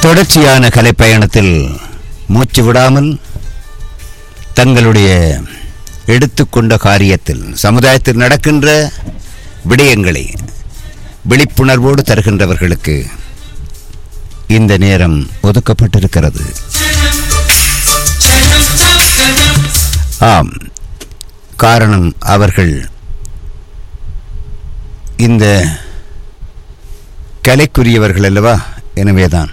தொடர்ச்சியான கலைப்பயணத்தில் மூச்சு விடாமல் தங்களுடைய எடுத்துக்கொண்ட காரியத்தில் சமுதாயத்தில் நடக்கின்ற விடயங்களை விழிப்புணர்வோடு தருகின்றவர்களுக்கு இந்த நேரம் ஒதுக்கப்பட்டிருக்கிறது ஆம் காரணம் அவர்கள் இந்த கலைக்குரியவர்கள் அல்லவா எனவேதான்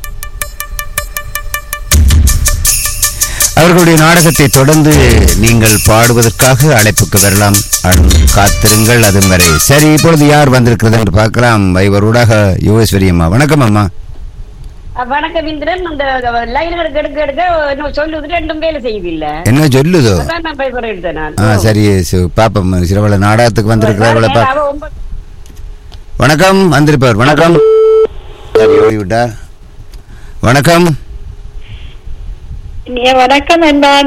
அவர்களுடைய நாடகத்தை தொடர்ந்து நீங்கள் பாடுவதற்காக அழைப்புக்கு வரலாம் அன் காத்திருங்கள் அதும் வரை சரி இப்பொழுது யார் வந்திருக்கிறது என்று பார்க்கலாம் வைவரூடாக யோகேஸ்வரி அம்மா வணக்கம் அம்மா வணக்கம் இந்திரன் அந்த லைன்களுக்கு எடுக்க எடுக்க இன்னும் சொல்லுது ரெண்டும் வேலை செய்யுது இல்ல என்ன சொல்லுதோ அதான் நான் பேப்பர் எடுத்தேன் நான் ஆ சரி சு- பாப்போம் சிலவள நாடகத்துக்கு வந்திருக்கிறவளை பா அவ ஒன்பது- வணக்கம் வந்திருப்பார் வணக்கம் சரி ஓடிவிட்டா வணக்கம் இனிய வணக்கம் அன்பான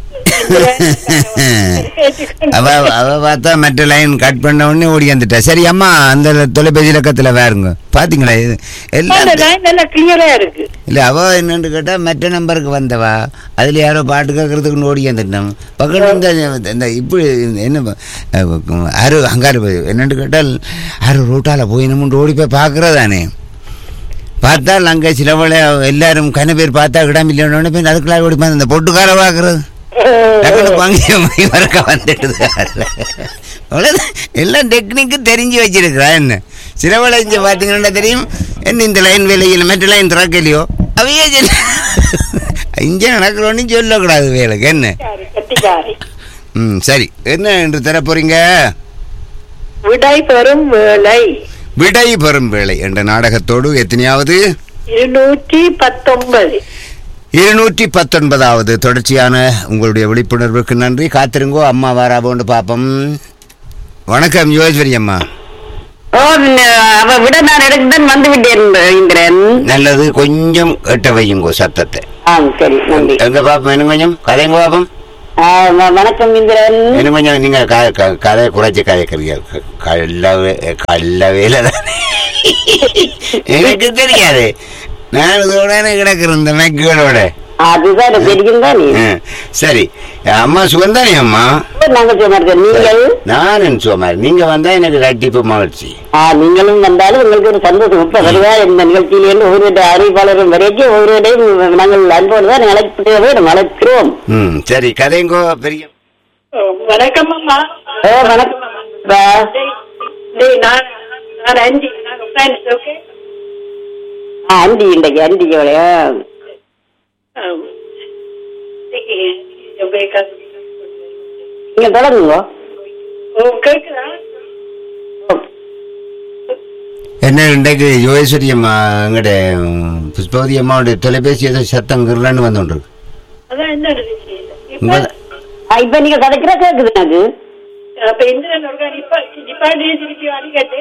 அவ அவ பார்த்தா மற்ற லைன் கட் பண்ண உடனே ஓடி வந்துட்டா சரி அம்மா அந்த தொலைபேசி இலக்கத்துல வேறுங்க பாத்தீங்களா இது எல்லாம் லைன் நல்லா கிளியரா இருக்கு இல்ல அவ என்னன்னு கேட்டா மற்ற நம்பருக்கு வந்தவா அதுல யாரோ பாட்டு கேட்கறதுக்கு ஓடி வந்துட்டோம் பக்கத்துல இந்த இந்த இப்படி என்ன அஹ், யாரு அங்காரு போய் என்னன்னு கேட்டால் யாரு ரோட்டால போய் நம்ம ஓடி போய் பார்க்கறதானே பார்த்தால் அங்கே சிலவளை எல்லாரும் கன பேர் பார்த்தா கிடாமில்லையோன்னு போய் அதுக்குள்ள ஓடி பார்த்து இந்த பொட்டுக்கார பார்க்கறது டக்குனு பங்கு வரக்க வந்துடுது அவ்வளவுதான். எல்லாம் டெக்னிக்கு தெரிஞ்சு வச்சிருக்கிறா என்ன சில வேலை இங்கே பார்த்தீங்கன்னா தெரியும் என்ன இந்த லைன் வேலையில் மற்ற லைன் திறக்கலையோ அவையே சொல்ல இங்கே நடக்கிறோன்னு சொல்லக்கூடாது வேலைக்கு என்ன கட்டிக்காரி ம் சரி என்ன என்று தர போறீங்க விடை பெறும் வேளை விடை பெறும் வேலை என்ற நாடகத்தோடு எத்தனையாவது இருநூற்றி பத்தொன்பது இருநூற்றி பத்தொன்பதாவது தொடர்ச்சியான உங்களுடைய விழிப்புணர்வுக்கு நன்றி காத்திருங்கோ அம்மா வாராபோன்னு பார்ப்போம் வணக்கம் யோகேஸ்வரி அம்மா ஓ பின்ன அவ விட நான் எடுக்கதான் வந்து விட்டேன் இந்திரன் நல்லது கொஞ்சம் எட்ட வையுங்கோ சத்தத்தை ஆ சரி நன்றி எங்க பாப்போம் என்ன கொஞ்சம் கதைங்க பாப்போம் ஆ, வ- வணக்கம் இந்திரன் என்ன கொஞ்சம் நீங்க க- க- கதை குறைச்சி கதைக்கிறீங்க க- கள்ளவே கள்ளவேல தானே எனக்கு தெரியாது நான் இதோட கிடக்குறேன் இந்த மெக்குகளோட அதுதான் தெரியும் தானே சரி அம்மா சுகந்தானே அம்மா நாங்க சும்மா இருக்கோம் நீங்கள் நான் சுமார் நீங்க வந்தா எனக்கு கட்டிப்பு மகிழ்ச்சி ஆ, நீங்களும் வந்தாலும் உங்களுக்கு ஒரு சந்தோஷம் இப்ப வருவா இந்த நிகழ்ச்சியிலிருந்து ஒவ்வொரு அறிவிப்பாளரும் வரைக்கும் ஒவ்வொருவரையும் நாங்கள் அன்போடு தான் அழைத்து வேண்டும் அழைக்கிறோம் ம் சரி கதைங்கோ பெரிய வணக்கம் அம்மா ஓ வணக்கம் பா. டேய், நான் நான் அஞ்சு நாங்க ஃப்ரெண்ட்ஸ் ஓகே ஆ, அண்டி இன்றைக்கு அண்டியோடைய நீங்க தொடங்குங்க ஓ கேக்குதா என்ன இன்றைக்கு யோகேஸ்வரி அம்மா எங்கட புஷ்பவதி அம்மாவுடைய தொலைபேசி ஏதோ சத்தம் கிரலான்னு வந்துட்டு அதான் என்ன நடந்துச்சு இப்ப உங்க- ஆ, இப்ப நீங்க கதைக்கிற கேக்குது எனக்கு அப்ப இந்திரன் ஒருக்கா நிப்பா நிப்பாட்டி திருப்பி அடிக்கட்டு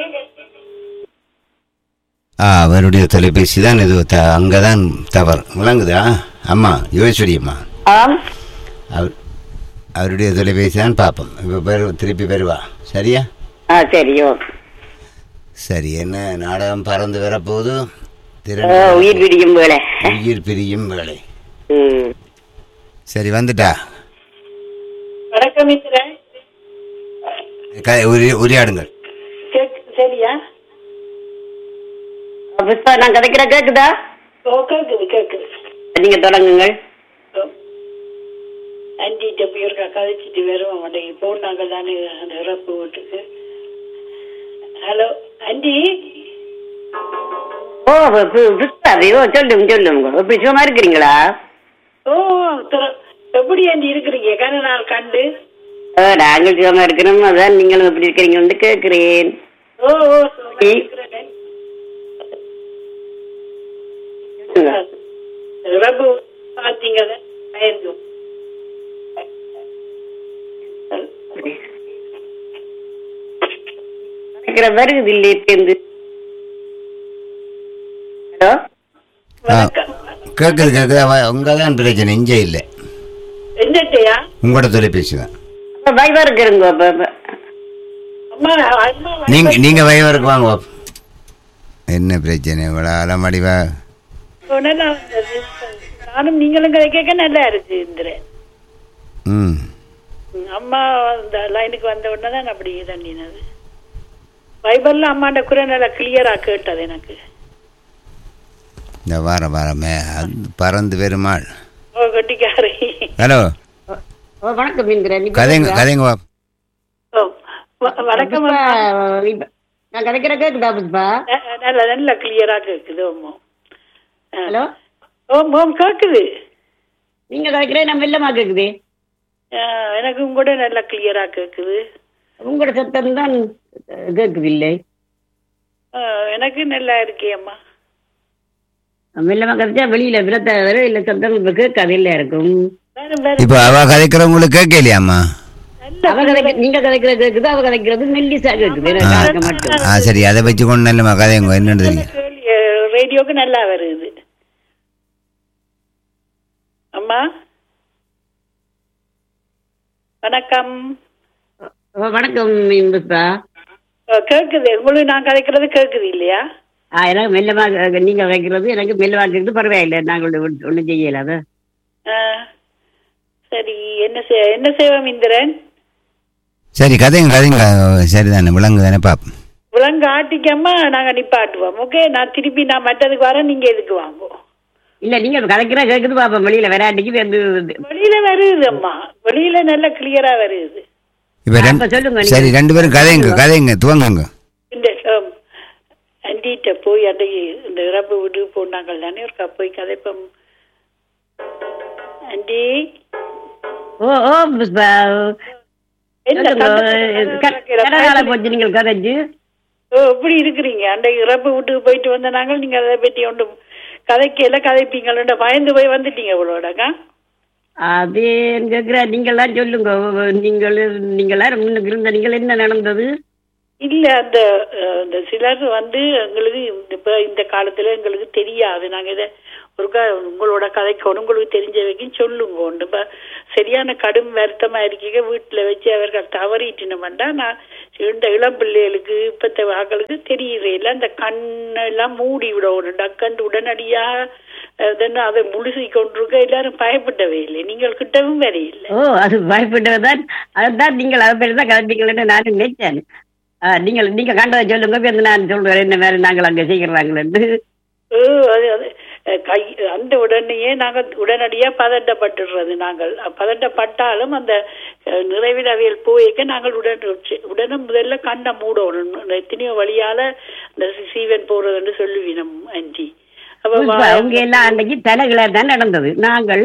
ஆ அவருடைய தொலைபேசி தான் இது த அங்கதான் தவறு விளங்குதா அம்மா யோகேஸ்வரி அம்மா ஆம் அவர் அவருடைய தொலைபேசி தான் பார்ப்போம் இப்போ பெரு திருப்பி பெறுவா சரியா ஆ சரியோ சரி என்ன நாடகம் பறந்து வரப்போகுது ஓ, திறன் உயிர் பிடிக்கும் போல உயிர் பிரியும் வேலை ம். சரி வந்துட்டா வணக்கம் இந்திரன் க உரி- உரையாடுங்கள் கேக்கு சரியா புஷ்பா நான் கதைக்கிற கேக்குதா ஓ கேக்குது கேக்குது நீங்க தொடங்குங்கள் ஆன்டிகிட்ட போய் இருக்கா கதைச்சிட்டு வருவோம் மாட்டேங்க போனாங்க தானே அந்த இறப்பு வீட்டுக்கு ஹலோ ஆண்டி ஓ பு- பு- புஷ்பாவே ஓ சொல்லுங்க சொல்லுங்க இப்படி சும்மா இருக்கிறீங்களா ஓ திற- எப்படி ஆண்டி இருக்கிறீங்க கன நாள் கண்டு ஓ நாங்கள் சும்மா இருக்கிறோம் அதான் நீங்களும் எப்படி இருக்கிறீங்கன்னு கேட்கிறேன் ஓ ஓ சும்மா இருக்கிறேன். இறப்பு பார்த்தீங்க பயந்து இருக்கிற வருகுது இல்லையே சேர்ந்து ஹலோ வணக்கம் கேட்குது கேட்குது உங்க தான் பிரச்சனை இங்கே இல்லை என்னட்டையா உங்களோட தொலைபேசி தான் அப்ப பயமா இருக்கிறங்க அப்ப அப்ப. அம்மா அம்மா நீங்க நீங்க வயவருக்கு வாங்க பாப்போம். என்ன பிரச்சனை இவ்வளோ அலமடிவா ஓ ஓ, நல்லா இருந்தது. நானும் நீங்களும் கேட்க நல்லா இருக்கு இந்திரன் ம் ம், அம்மா அந்த லைனுக்கு வந்த உடனே தான் அப்படி தண்ணினது பைபிள்ல அம்மாண்ட குறை நல்லா கிளியரா கேட்டது எனக்கு இந்த வார வாரமே பறந்து பெருமாள் ஓ கட்டிக்காரி ஹலோ ஓ, வணக்கம் இந்திரன் இப்ப கதைங்க கதைங்க வா ஓ, வ- வணக்கம் புஷ்பா, அம்மா. இப்ப நான் கதைக்கிற கேக்குதா புஷ்பா ந- நல்ல நல்ல கிளியரா கேக்குது ஓமோ ஹலோ ஓம் ஓம் கேக்குது நீங்க கதைக்கிறே நான் மெல்லமா கேக்குது ஆ, எனக்கும் கூட நல்லா கிளியரா கேக்குது உங்களோட சத்தம் தான் கேக்குது இல்லை ஆ, எனக்கு நல்லா இருக்கே அம்மா மெல்லமா கதைச்சா வெளியில விரத்த வெளியில சத்தம் இப்ப கேட்காது இல்ல இருக்கும் வேற வேற இப்போ அவ கதைக்கிறவங்களுக்கு கேட்கலையாம்மா நல்ல அவ கதைக்க நீங்க கதைக்கிற கேக்குது அவ கதைக்கிறது மெல்லிசா கேக்குது எனக்கு ஆ. கேட்க மட்டும் ஆ சரி அதை வச்சு கொண்டு நல்லம்மா கதைங்க என்னன்னு தெரியும் கேள்வி, ரேடியோக்கு நல்லா வருது அம்மா வணக்கம் ஓ, வணக்கம் புஷ்பா ஆ, கேக்குது உங்களுக்கு நான் கதைக்கிறது கேக்குது இல்லையா ஆ, எனக்கு மெல்லமா கே- நீங்க கதைக்கிறது எனக்கு மெல்லமா கேக்குது பரவாயில்லை நாங்கள் ஒன்றும் செய்யல அது ஆ, சரி என்ன செய் என்ன செய்வோம் இந்திரன் சரி கதைங்க கதைங்க சரிதானே விலங்கு தானே பாப்போம் விலங்கு ஆட்டிக்காம நாங்க நிப்பாட்டுவோம் ஓகே நான் திருப்பி நான் மற்றதுக்கு வரேன் நீங்க எதுக்கு வாங்குவோம் இல்ல நீங்க கதைக்கிற கேக்குது பாப்போம் வெளியில விளையாட்டுக்கு வந்து வெளியில வருது அம்மா வெளியில நல்ல கிளியரா வருது இப்போ அப்ப ரெண்டு சொல்லுங்க நீங்க. சரி ரெண்டு பேரும் கதைங்க கதைங்க துவங்குங்க இந்த ஆம், அண்டிகிட்ட போய் அன்றைக்கு இந்த இறப்பு வீட்டுக்கு போனாங்கள் தானே ஒரு போய் கதைப்போம் அண்டி ஓ ஓ புஷ்பா என்ன சொல்லுங்க. சத்தத்தை க- கடகால போச்சு நீங்கள் கதைச்சு ஓ எப்படி இருக்கிறீங்க அன்றைக்கு இறப்பு வீட்டுக்கு போயிட்டு வந்த நாங்கள் நீங்க அதை பற்றி ஒன்றும் கதைக்கல கதைப்பீங்களோட பயந்து போய் வந்துட்டீங்க இவ்வளோடக்கா அது கேக்குற நீங்களாம் சொல்லுங்க நீங்கள் நீங்களா முன்னுக்கு இருந்த நீங்கள் என்ன நடந்தது இல்ல அந்த அஹ், அந்த சிலர் வந்து எங்களுக்கு இந்த- இப்ப இந்த காலத்துல எங்களுக்கு தெரியாது நாங்க இதை ஒருக்கா உங்களோட கதைக்கணும் உங்களுக்கு தெரிஞ்ச வரைக்கும் சொல்லுங்க ஒன்று இப்ப சரியான கடும் வருத்தமா இருக்கீங்க வீட்டுல வச்சு அவர்கள் தவறிட்டுனோம்டா நான் இந்த இளம் பிள்ளைகளுக்கு இப்பத்த வாக்களுக்கு தெரியறதில்ல அந்த கண்ணெல்லாம் மூடி விடணும் டக்கண்டு உடனடியா அஹ், then அதை முழுசி கொண்டிருக்க எல்லாரும் பயப்படவே இல்லை நீங்கள் கிட்டவும் வரையில்லை ஓ அது பயப்பட்டதுதான் அதுதான் நீங்கள் அதை பேர் தான் கதைப்பீங்களேன்னு நானும் நினைச்சேன் ஆ, நீங்கள் நீங்க கண்டதை சொல்லுங்க இப்ப வந்து நான் சொல்றேன் என்ன வேற நாங்கள் அங்க செய்கிறாங்களேன்னு ஓ, அது அது அஹ், கை அந்த உடனேயே நாங்கள் உடனடியா பதட்டப்பட்டுடுறது நாங்கள் பதட்டப்பட்டாலும் அந்த அஹ், நிறைவிடவியல் போய்க்க நாங்கள் உடன் உடனே முதல்ல கண்ணை மூடணும் எத்தனையோ வழியால இந்த சீவன் போறதுன்னு சொல்லுவினம் அஞ்சி அப்ப புஷ்பா, வா- அவங்க எல்லாம் அன்னைக்கு தலைகளை தான் நடந்தது நாங்கள்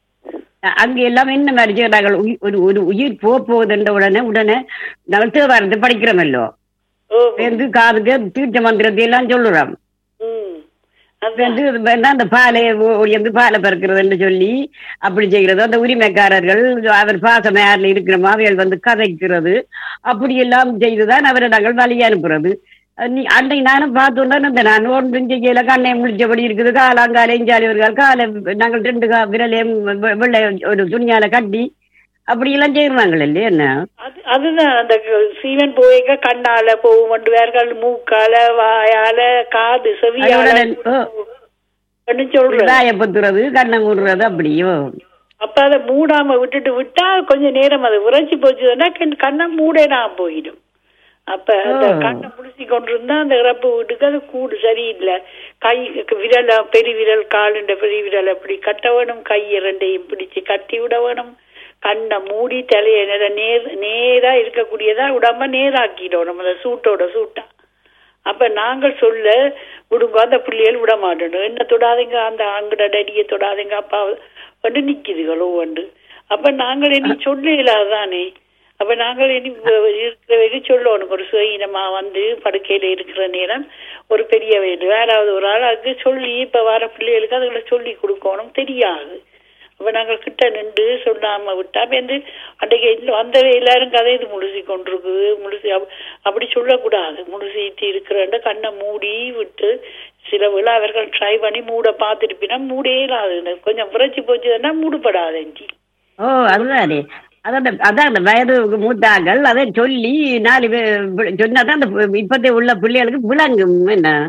அ- அங்க எல்லாம் என்ன மாதிரி செய்கிறார்கள் உயி- ஒரு ஒரு உயிர் போக போகுதுன்ற உடனே உடனே நாங்கள் தேவாரத்தை படிக்கிறோமல்லோ ஓ, வந்து காதுக்கு தீர்த்த மந்திரத்தை எல்லாம் சொல்லுறோம் ம். அது அதான். வந்து இது வேணா அந்த பாலை வந்து பாலை பறக்கிறதுன்னு சொல்லி அப்படி செய்கிறது அந்த உரிமைக்காரர்கள் அவர் பாசம் யாரில் இருக்கிற மாவியல் வந்து கதைக்கிறது அப்படி எல்லாம் செய்துதான் அவரை நாங்கள் வழி அனுப்புறது அஹ் நீ அன்னைக்கு நானும் பார்த்தோன்னா இந்த நான் ஒன்றும் செய்யல கண்ணை முழிச்சபடி இருக்குது காலாங்கால இஞ்சாலிவர்கள் காலை நாங்கள் ரெண்டு கா விரலையும் வெ- வெள்ளை ஒரு துணியால கட்டி அப்படி எல்லாம் செய்யறாங்கள் இல்லையா என்ன அது அதுதான் அந்த சீவன் போய்க்க கண்ணால போகும் கொண்டு வேர்கள் மூக்கால வாயால காது செவியால அதோட, ஓ. அப்படின்னு சொல்றேன் தாயப்பத்துறது கண்ணை மூடுறது அப்படியோ அப்ப அதை மூடாம விட்டுட்டு விட்டா கொஞ்ச நேரம் அது உரைச்சி போச்சுன்னா கண்- கண்ணை மூடேனாம போயிடும் அப்ப அந்த ஓ. கண்ணை முடிச்சு கொண்டிருந்தா அந்த இறப்பு வீட்டுக்கு அது கூடு சரியில்லை கை விரல பெரிய விரல் காலுண்ட பெரிய விரல் அப்படி கட்ட வேணும் கை இரண்டையும் பிடிச்சு கட்டி விட வேணும் கண்ணை மூடி தலையை நேர நேர் நேரா இருக்கக்கூடியதா விடாம நேராக்கிடணும் அந்த சூட்டோட சூட்டா அப்ப நாங்கள் சொல்ல விடுங்க அந்த பிள்ளைகள் விட மாட்டோம் என்ன தொடாதீங்க அந்த அங்கட டடியை தொடாதீங்க அப்பா வந்து நிக்குதுகளோ வந்து அப்ப நாங்கள் இனி சொல்ல இல்லாதானே அப்ப நாங்கள் இனி வ- இருக்கிற வரைக்கும் சொல்லணும் ஒரு சுயினமா வந்து படுக்கையில இருக்கிற நேரம் ஒரு பெரிய வீடு வேறாவது ஒரு ஆள் அதுக்கு சொல்லி இப்ப வர பிள்ளைகளுக்கு அதுகளை சொல்லி கொடுக்கணும் தெரியாது அப்ப நாங்கள் கிட்ட நின்று சொல்லாம விட்டா அப்ப வந்து அன்றைக்கு இல்ல- அந்த எல்லாரும் கதை இது முழுசி கொண்டிருக்குது முழுசி அப்- அப்படி சொல்லக்கூடாது முழுசிட்டு இருக்கிற கண்ணை மூடி விட்டு சில விழா அவர்கள் ட்ரை பண்ணி மூட பார்த்துருப்பினா மூடே இல்லாது கொஞ்சம் புரட்சி போச்சுன்னா மூடுபடாது எஞ்சி ஓ அதுதானே அதான் அதான் அந்த வயது மூத்தாங்கள் அதை சொல்லி நாலு பேர் சொன்னாதான் அந்த இப்பத்தே உள்ள பிள்ளைகளுக்கு விளங்கும் என்ன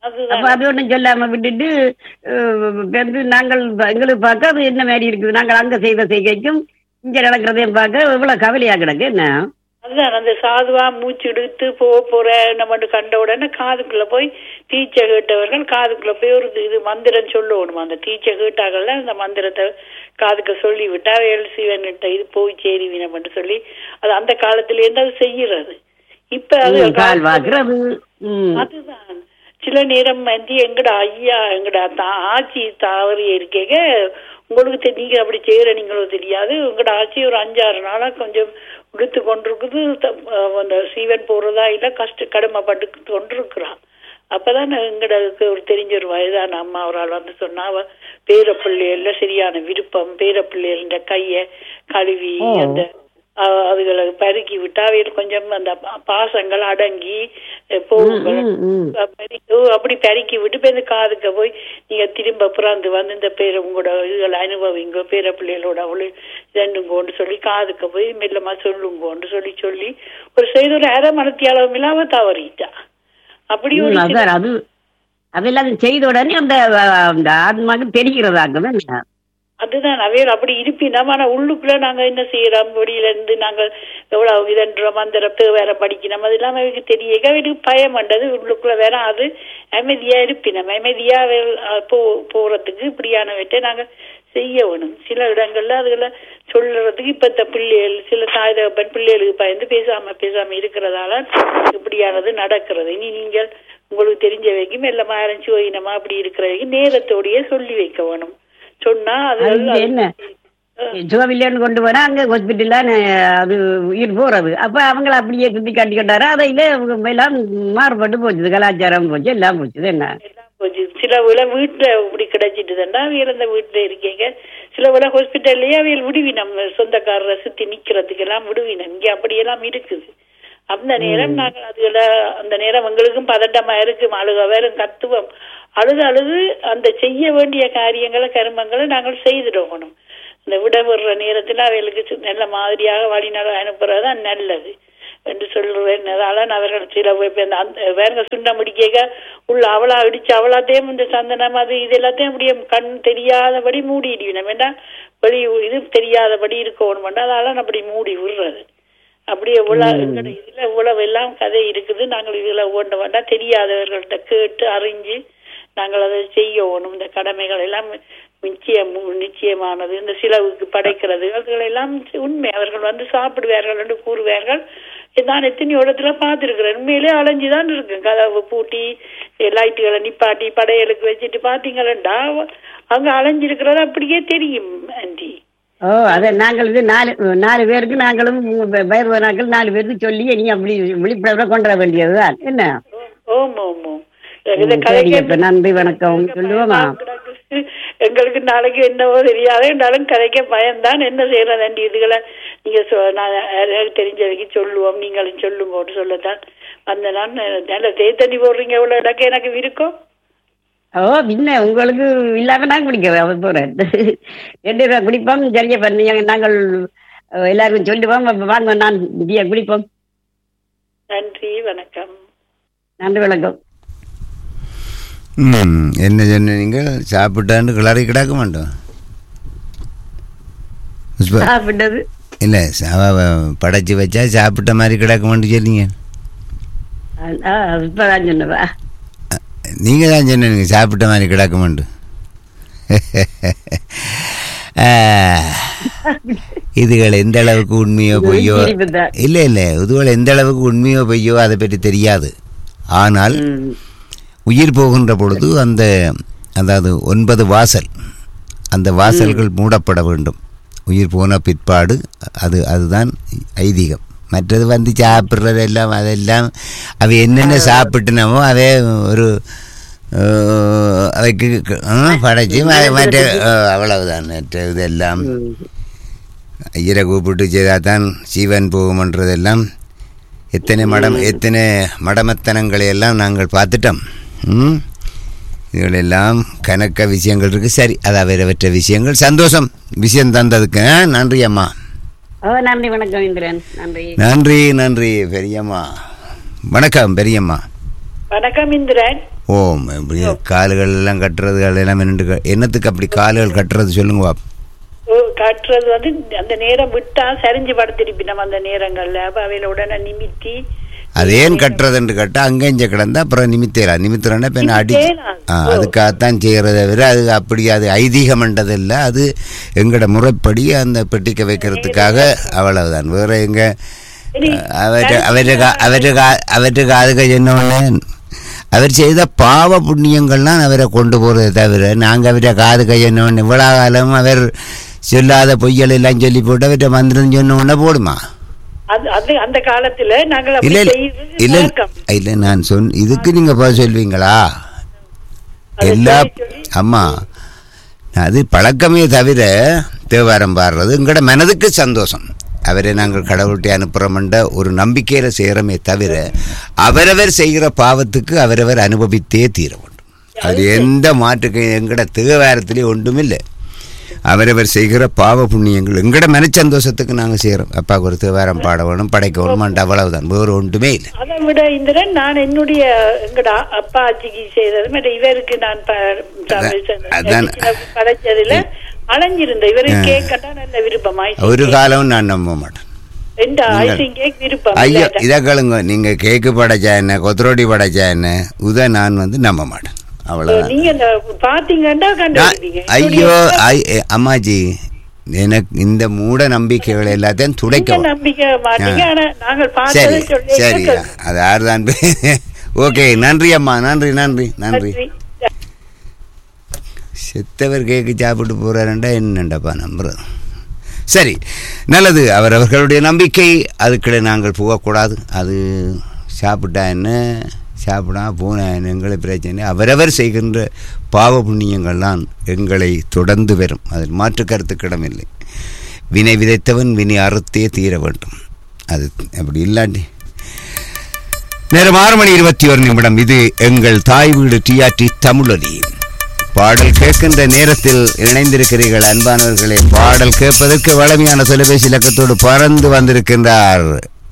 அதுதான் அப்ப அது ஒண்ணும் சொல்லாம விட்டுட்டு அஹ், வந்து நாங்கள் எங்களுக்கு பார்க்க அது என்ன மாதிரி இருக்குது நாங்கள் அங்க செய்த செய்கைக்கும் இங்க நடக்கிறதையும் பார்க்க இவ்வளவு கவலையா கிடக்கு என்ன அதுதான் அந்த சாதுவா மூச்சு இழுத்து போக போற நம்ம கண்ட உடனே காதுக்குள்ள போய் தீச்சை கேட்டவர்கள் காதுக்குள்ள போய் ஒரு இது மந்திரம் சொல்லணும் அந்த தீச்சை கேட்டாங்கல்ல அந்த மந்திரத்தை காதுக்கு சொல்லி விட்டா வேல் சிவன்கிட்ட இது போய் சேருவினம் சொல்லி அது அந்த காலத்துல இருந்து அது செய்யறது இப்ப அது ம், கால் வாக்குறது ம். அதுதான் சில நேரம் வந்து எங்கட ஐயா எங்கட தா- ஆச்சி தவறி இருக்கேங்க உங்களுக்கு தெ- நீங்க அப்படி செய்யற நீங்களும் தெரியாது உங்களோட ஆட்சி ஒரு அஞ்சாறு நாளா கொஞ்சம் உடுத்து கொண்டிருக்குது த- அஹ் அந்த சீவன் போறதா இல்ல கஷ்ட கடமைப்பட்டு கொண்டிருக்கிறான் அப்பதான் எங்களுக்கு ஒரு தெரிஞ்ச ஒரு வயதான அம்மா ஒரு ஆள் வந்து சொன்னா அவ பேரப்பிள்ளைகள்ல சரியான விருப்பம் பேரப்பிள்ளைகள கைய கழுவி ஓ. அந்த அஹ், அதுகளை பருக்கி விட்டா அவைகள் கொஞ்சம் அந்த பா- பாசங்கள் அடங்கி அஹ், போகுங்கள் ம், ம். அப்படி ஓ, அப்படி பெருக்கி விட்டு இப்ப இந்த காதுக்கு போய் நீங்க திரும்ப பிறந்து வந்து இந்த பேரை உங்களோட இதுகளை அனுபவிங்க பேர பிள்ளைகளோட அவளு இதண்டுங்கோன்னு சொல்லி காதுக்கு போய் மெல்லமா சொல்லுங்கோன்னு சொல்லி சொல்லி ஒரு செய்த ஒரு அரை மணத்தி அளவு இல்லாம தவறிட்டா அப்படி ஒரு ம், சில- அதான் அது அதெல்லாம் செய்த உடனே அந்த அஹ், அந்த ஆத்மாக்கு தெரிகிறதாக்குது என்ன அதுதான் அவையர் அப்படி இருப்பினோம் ஆனா உள்ளுக்குள்ள நாங்க என்ன செய்யறோம் வெளியில இருந்து நாங்க எவ்வளவு இதன்றோம் அந்த வேற படிக்கணும் அது இல்லாம அவருக்கு தெரிய அவருக்கு பயம் பண்றது உள்ளுக்குள்ள வேற அது அமைதியா இருப்பினோம் அமைதியா அவைகள், அஹ், போ போறதுக்கு இப்படியானவற்றை நாங்க செய்ய வேணும் சில இடங்கள்ல அதுகளை சொல்றதுக்கு இப்ப இந்த பிள்ளைகள் சில தாய் தகப்பன் பிள்ளைகளுக்கு பயந்து பேசாம பேசாம இருக்கிறதால இப்படியானது நடக்கிறது இனி நீங்கள் உங்களுக்கு தெரிஞ்ச வரைக்கும் எல்லாம் ஆரஞ்சு ஓயினமா அப்படி இருக்கிற வரைக்கும் நேரத்தோடயே சொல்லி வைக்க வேணும் சொன்னா அது அது என்ன சுகவில்லைன்னு கொண்டு போனா அங்க ஹாஸ்பிட்டல்ல அது உயிர் போறது அப்ப அவங்கள அப்படியே சுத்தி காட்டி கட்டாரு அதையில அவங்க எல்லாம் மாறுபட்டு போச்சுது கலாச்சாரம் போச்சு எல்லாம் போச்சுது என்ன எல்லாம் போச்சு சில வில வீட்டுல இப்படி கிடைச்சிட்டுதுன்னா அவியல் அந்த வீட்டுல இருக்கீங்க சில வில ஹாஸ்பிட்டல்லயே அவியல் விடுவினம் சொந்தக்காரரை சுத்தி நிக்கிறதுக்கு எல்லாம் விடுவினம் இங்க அப்படியெல்லாம் இருக்குது அந்த நேரம் நாங்கள் அதுல அந்த நேரம் எங்களுக்கும் பதட்டமா இருக்கும் அழுக வேறும் கத்துவோம் அழுது அழுது அந்த செய்ய வேண்டிய காரியங்களை கருமங்களை நாங்கள் செய்திடணும் இந்த விட விடுற நேரத்துல அவைகளுக்கு சு- நல்ல மாதிரியாக வழிநட அனுப்புறதுதான் நல்லது என்று சொல்லுவேன் அதால அவர்கள் சில பேர் இப்ப இந்த அந்த வேற சுண்டம் முடிக்க உள்ள அவளா அடிச்சு அவளாத்தையும் இந்த சந்தனம் அது இது எல்லாத்தையும் அப்படியே கண் தெரியாதபடி மூடிடுவினம் வேண்டாம் வெளி இது தெரியாதபடி இருக்கணும் வேண்டாம் அதால அப்படி மூடி விடுறது அப்படி எவ்வளவு எங்கட இதுல இவ்வளவு எல்லாம் கதை இருக்குது நாங்கள் இதுல ஓட்ட வேண்டாம் தெரியாதவர்கள்ட்ட கேட்டு அறிஞ்சு நாங்கள் அதை செய்யணும் இந்த கடமைகள் எல்லாம் நிச்சயம் நிச்சயமானது இந்த சிலவுக்கு படைக்கிறது அதுகள் எல்லாம் உண்மை அவர்கள் வந்து சாப்பிடுவார்கள் என்று கூறுவார்கள் நான் எத்தனையோ இடத்துல பார்த்துருக்கிறேன் உண்மையிலே அலைஞ்சுதான் இருக்கு கதவு பூட்டி லைட்டுகளை நிப்பாட்டி படையலுக்கு வச்சுட்டு பாத்தீங்களா அங்க அலைஞ்சிருக்கிறது அப்படியே தெரியும் ஆண்டி ஓ அத நாங்கள் இது நாலு நாலு பேருக்கு நாங்களும் பயிர் நாட்கள் நாலு பேருக்கு சொல்லி நீ அப்படி விழிப்புணர்வை கொண்டு வர வேண்டியதுதான் என்ன ஓம் ஓம் ஓம் இத சரி கதைக்கு அப்ப நன்றி வணக்கம் சொல்லுவோமா எங்களுக்கு நாளைக்கு என்னவோ தெரியாது என்றாலும் கதைக்க பயம்தான் என்ன செய்யறது வேண்டி இதுகளை நீங்க சொ- நான் யாரையாவது தெரிஞ்ச வரைக்கும் சொல்லுவோம் நீங்களும் சொல்லுங்கன்னு சொல்லத்தான் அந்த நான் நல்ல தேத்தண்ணி போடுறீங்க எவ்வளவு இடக்கு எனக்கு விருக்கும் ஓ பின்ன உங்களுக்கு இல்லாம நான் குடிக்கிறேன் அவன் போறேன் ரெண்டு ரூபா குடிப்போம் சரியா பண்ணி நாங்கள் அஹ், எல்லாருக்கும் சொல்லுவோம் அப்ப வாங்க நான் இந்தியா குடிப்போம் நன்றி வணக்கம் நன்றி வணக்கம் ம் என்ன சொன்ன நீங்கள் சாப்பிட்டான்னு கிளறி கிடக்க மாட்டோம் புஷ்பா சாப்பிட்டது இல்லை படைச்சி வச்சா சாப்பிட்ட மாதிரி கிடக்க மாட்டேன்னு சொன்னீங்க இப்பதான் சொன்னவா நீங்கள் தான் சொன்னீங்க சாப்பிட்ட மாதிரி கிடக்க மாட்டோம் இதுகள் எந்த அளவுக்கு உண்மையோ பொய்யோ சிரிப்புதான். இல்லை இல்லை இதுகள் எந்த அளவுக்கு உண்மையோ பொய்யோ அதை பற்றி தெரியாது ஆனால் ம். உயிர் போகின்ற பொழுது அந்த அதாவது ஒன்பது வாசல் அந்த வாசல்கள் மூடப்பட வேண்டும் உயிர் போன பிற்பாடு அது அதுதான் ஐதீகம் மற்றது வந்து சாப்பிட்றது எல்லாம் அதெல்லாம் அவை என்னென்ன சாப்பிட்டுனமோ அவை ஒரு அஹ், அவைக்கு அஹ், படைச்சு ம- மற்ற அஹ், அவ்வளவுதான் மற்ற இதெல்லாம் ஐயரை கூப்பிட்டு செய்தால் தான் சீவன் போகுமன்றதெல்லாம் எத்தனை மடம் எத்தனை மடமத்தனங்களை எல்லாம் நாங்கள் பார்த்துட்டோம் ம் இதுகளெல்லாம் கணக்க விஷயங்கள் இருக்கு சரி அது அவரவற்ற விஷயங்கள் சந்தோஷம் விஷயம் தந்ததுக்கு ஆ, நன்றி அம்மா ஓ நன்றி வணக்கம் இந்திரன் நன்றி நன்றி நன்றி பெரியம்மா வணக்கம் பெரியம்மா வணக்கம் இந்திரன் ஓ இப்படி கால்கள் எல்லாம் கட்டுறது எல்லாம் என்னண்டு க- என்னத்துக்கு அப்படி கால்கள் கட்டுறது சொல்லுங்க பாப்போம் ஓ, கட்டுறது வந்து அந்த நேரம் விட்டா சரிஞ்சு படுத்திருப்பி நம்ம அந்த நேரங்கள்ல அப்ப அவையில உடனே நிமித்தி அது ஏன் கட்டுறதுன்னு கேட்டால் அங்கே இங்கே கிடந்தா அப்புறம் நிமித்தேலாம் நிமித்துறேன்னா இப்போ என்ன அடி நிமித்தேலாம். ஆ அதுக்காகத்தான் செய்கிறத விட அது அப்படி அது ஐதீகம்ன்றது இல்லை அது எங்களோட முறைப்படி அந்த பெட்டிக்க வைக்கிறதுக்காக அவ்வளவுதான் வேற எங்க சரி, அவற்றை அவற்றை கா- அவற்றை கா- அவற்றை காதுக சொன்னோடனே அவர் செய்த பாவ புண்ணியங்கள்லாம் அவரை கொண்டு போகிறதே தவிர நாங்கள் அவரை காது கையணும் இவ்வளோ காலம் அவர் சொல்லாத பொய்கள் எல்லாம் சொல்லி போட்டு அவற்றை மந்திரம் சொன்ன உடனே போடுமா அது அது அந்த காலத்துல நாங்கள் இல்ல அப்படி இல்ல செய்யறது இல்ல வழக்கம். இல்ல நான் சொன் இதுக்கு நீங்க பதில் சொல்வீங்களா அதை எல்லா சொல்லி சொல்லி அம்மா அது பழக்கமே தவிர தேவாரம் பாடுறது எங்களோட மனதுக்கு சந்தோஷம் அவரை நாங்கள் கடவுள்கிட்ட அனுப்புகிறோம்ன்ற ஒரு நம்பிக்கையில செய்கிறோமே தவிர அவரவர் செய்கிற பாவத்துக்கு அவரவர் அனுபவித்தே தீர வேண்டும் அது எந்த மாற்றுக்கு எங்கட தேவாரத்திலே ஒன்றுமில்லை அவரவர் செய்கிற பாவ புண்ணியங்கள் எங்கட மனச்சந்தோஷத்துக்கு நாங்கள் செய்கிறோம் அப்பாவுக்கு ஒரு தேவாரம் பாட வேணும் படைக்க வேணும் அவ்வளவுதான் வேறு ஒன்றுமே இல்லை அதை விட இந்திரன் நான் என்னுடைய எங்கட அப்பா ஆச்சிக்கு செய்தது மற்ற இவருக்கு நான் ப- அதான், அதான். படைச்சதுல அலைஞ்சிருந்த இவருக்கு கேக் கட்டா நல்ல விருப்பம் ஒரு காலம் நான் நம்ப மாட்டேன் ரெண்டு ஐசிங் கேக் விருப்பம் ஐயோ இல்ல. இதை கேளுங்க நீங்க கேக்கு படைச்சா என்ன கொத்தரோட்டி படைச்சா என்ன இதை நான் வந்து நம்ப மாட்டேன் அவ்வளவுதான் நீங்க இந்த பாத்தீங்கன்னா நான்- கண்டுபிடிப்பீங்க ஐயோ ஐ- எ- அம்மாஜி எனக்கு இந்த மூட நம்பிக்கைகள் எல்லாத்தையும் துடைக்க நீங்க நம்பிக்கை மாட்டீங்க ஆ. ஆனா நாங்கள் சரி பார்த்ததை சொல்லி சரி அது யாருதான் ஓகே நன்றி அம்மா நன்றி நன்றி நன்றி செத்தவர் கேக்கு சாப்பிட்டு போறாருண்டா என்னண்டப்பா நம்புறது சரி நல்லது அவர் அவர்களுடைய நம்பிக்கை அதுக்குள்ள நாங்கள் போகக்கூடாது அது சாப்பிட்டா என்ன சாப்பிடா போனா என்ன எங்களை பிரச்சனை அவரவர் செய்கின்ற பாவ புண்ணியங்கள்லாம் எங்களை தொடர்ந்து வரும் அதில் மாற்று கருத்துக்கிடமில்லை வினை விதைத்தவன் வினை அறுத்தே தீர வேண்டும் அது அப்படி இல்லாட்டி நேரம் ஆறு மணி இருபத்தி ஒரு நிமிடம் இது எங்கள் தாய் வீடு டிஆர்டி தமிழொலி பாடல் கேட்கின்ற நேரத்தில் இணைந்திருக்கிறீர்கள் அன்பானவர்களே பாடல் கேட்பதற்கு வளமையான தொலைபேசி இலக்கத்தோடு பறந்து வந்திருக்கின்றார்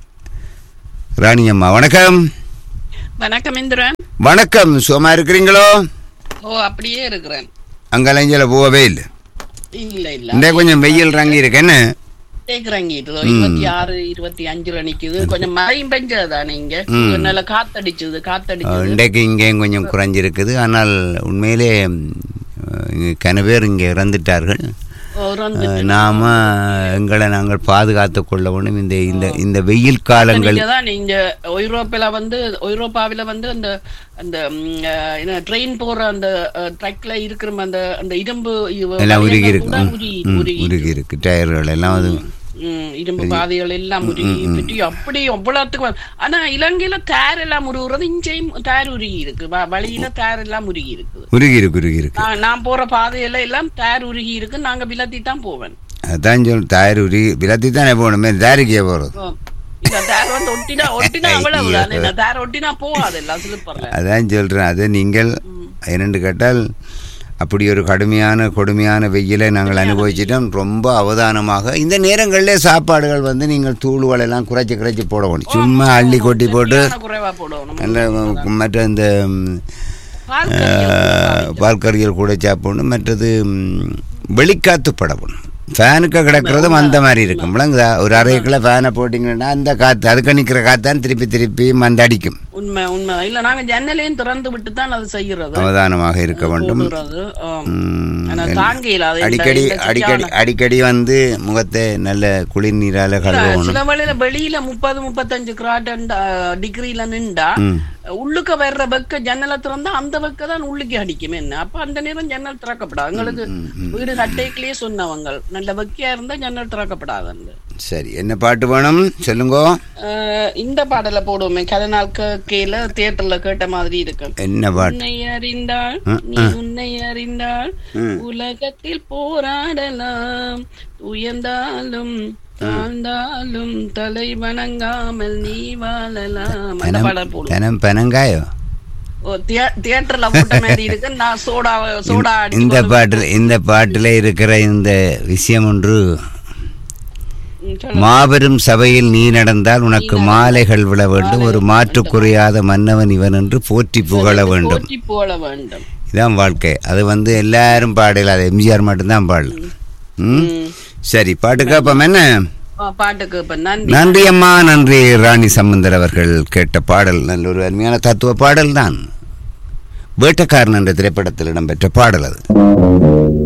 ராணியம்மா வணக்கம் வணக்கம் இந்திரன் வணக்கம் சும்மா இருக்கிறீங்களோ ஓ அப்படியே இருக்கிறேன் அங்கலைஞ்சில போகவே இல்லை இல்ல இல்ல இந்த கொஞ்சம் வெயில் ரங்கி இருக்கு என்ன கேக்குறாங்கிட்டு இருபத்தி ஆறு இருபத்தி அஞ்சுல நிக்குது கொஞ்சம் மழையும் பெஞ்சதுதானே இங்க ம். நல்ல காத்தடிச்சது காத்தடிச்சது இன்றைக்கு இங்கேயும் கொஞ்சம் குறைஞ்சிருக்குது ஆனால் உண்மையிலே இங்கே கன பேர் இங்கே இறந்துட்டார்கள் ஒரு வந்து அஹ், நாம எங்களை நாங்கள் பாதுகாத்து கொள்ள வேண்டும் இந்த இந்த இந்த வெயில் காலங்கள் தான் இங்க ஐரோப்பில வந்து ஐரோப்பாவில வந்து அந்த அந்த ம், அஹ், என்ன ட்ரெயின் போற அந்த ட்ரக்ல இருக்கிற அந்த அந்த இரும்பு இவ- எல்லாம் உருகி வளையங்கள் இருக்கு கூட ம், உருகி ம், உருகி உருகி இருக்கு டயர்கள் எல்லாம் அது ம், இரும்பு பாதைகள் எல்லாம் உருகி பற்றி அப்படி அவ்வளவுத்துக்கு வந்து- ஆனா இலங்கையில தேர் எல்லாம் உருகுறது இங்கேயும் தேர் உருகி இருக்கு வ- வழியில தேர் எல்லாம் உருகி இருக்குது உருகி இருக்கு உருகி இருக்கு நான் நான் போற பாதையில எல்லாம் தேர் உருகி இருக்கு நாங்க விலத்தி தான் போவேன் அதான் சொல் டயர் உருகி விலத்தி தானே போகணுமே டயருக்கே போகிறது ஓ, இந்த தேர் வந்து ஒட்டினா ஒட்டினா அவ்வளவு தானே இந்த தேர் ஒட்டினா போகாது எல்லாம் சிலிப்பர்ல அதான் சொல்கிறேன் அதை நீங்கள் என்னென்று கேட்டால் அப்படி ஒரு கடுமையான கொடுமையான வெயிலை நாங்கள் அனுபவிச்சிட்டோம் ரொம்ப அவதானமாக இந்த நேரங்களில் சாப்பாடுகள் வந்து நீங்கள் தூளுகள் எல்லாம் குறைச்சி குறைச்சி போட வேணும் சும்மா அள்ளி கொட்டி போட்டு சரியான குறைவா போடணும் நல்ல மற்ற இந்த ம், பார்க்க பால்கறிகள் கூட சாப்பிடணும் மற்றது ம், வெளிக்காத்து படணும் ஃபேனுக்கு கிடக்கிறதும் அந்த மாதிரி இருக்கும் விளங்குதா ஒரு அரைக்குள்ள ஃபேனை போட்டிங்கன்னா அந்த காற்று அதுக்கு நிற்கிற காத்தான் திருப்பி திருப்பி மந்த அடிக்கும் உண்மை உண்மை இல்ல நாங்க ஜன்னலையும் திறந்து விட்டு தான் அது செய்யறது அவதானமாக இருக்க வேண்டும் போடுறது ஆம். ம், ஆனா தாங்க இயலாது இந்த- அடிக்கடி இந்த அடிக்கடி சரியான- அடிக்கடி வந்து முகத்தை நல்ல குளிர் நீரால கழுவணும் சில வேளையில வெளியில முப்பது முப்பத்தஞ்சு கிராட் டிகிரில நின்றா ம். உள்ளுக்க வர்ற வெக்க ஜன்னலை திறந்தா அந்த வெக்க தான் உள்ளுக்கு அடிக்கும் என்ன அப்ப அந்த நேரம் ஜன்னல் திறக்கப்படாது எங்களுக்கு வீடு கட்டைக்குள்ளேயே சொன்னவங்க நல்ல வெக்கையா இருந்தா ஜன்னல் திறக்கப்படாது சரி என்ன பாட்டு வேணும் சொல்லுங்க இந்த பாடல போடுவோமே கதை நாள் கேல தியேட்டர்ல கேட்ட மாதிரி இருக்கு என்ன பாட்டு உன்னை அறிந்தால் நீ உன்னை அறிந்தால் உலகத்தில் போராடலாம் உயர்ந்தாலும் தாழ்ந்தாலும் தலை வணங்காமல் நீ வாழலாம் அந்த பனம் பாடல் போடுவோம் பனம் பனங்காயோ ஓ, தியே- தியேட்டர்ல போட்ட மாதிரி இருக்கு நான் சோடா சோடா அடிச்சு இந்த கொண்டு பாட்டில் இந்த பாட்டில் இருக்கிற இந்த விஷயம் ஒன்று ம், சொல்லுங்க. மாபெரும் சபையில் நீ நடந்தால் உனக்கு நீ மாலைகள் விழ வேண்டும் ஒரு மாற்று குறையாத மன்னவன் இவன் என்று போற்றி புகழ வேண்டும் போற்றி புகழ வேண்டும் இதான் வாழ்க்கை அது வந்து எல்லாரும் பாடல அது எம்ஜிஆர் மட்டும்தான் பாடல ம் ம். சரி பாட்டு கேட்போம் என்ன ஆ, பாட்டுக்கு இப்ப நன்றி நன்றி அம்மா நன்றி ராணி சம்பந்தர் அவர்கள் கேட்ட பாடல் நல்ல ஒரு அருமையான தத்துவ பாடல் தான் வேட்டக்காரன் என்ற திரைப்படத்தில் இடம்பெற்ற பாடல் அது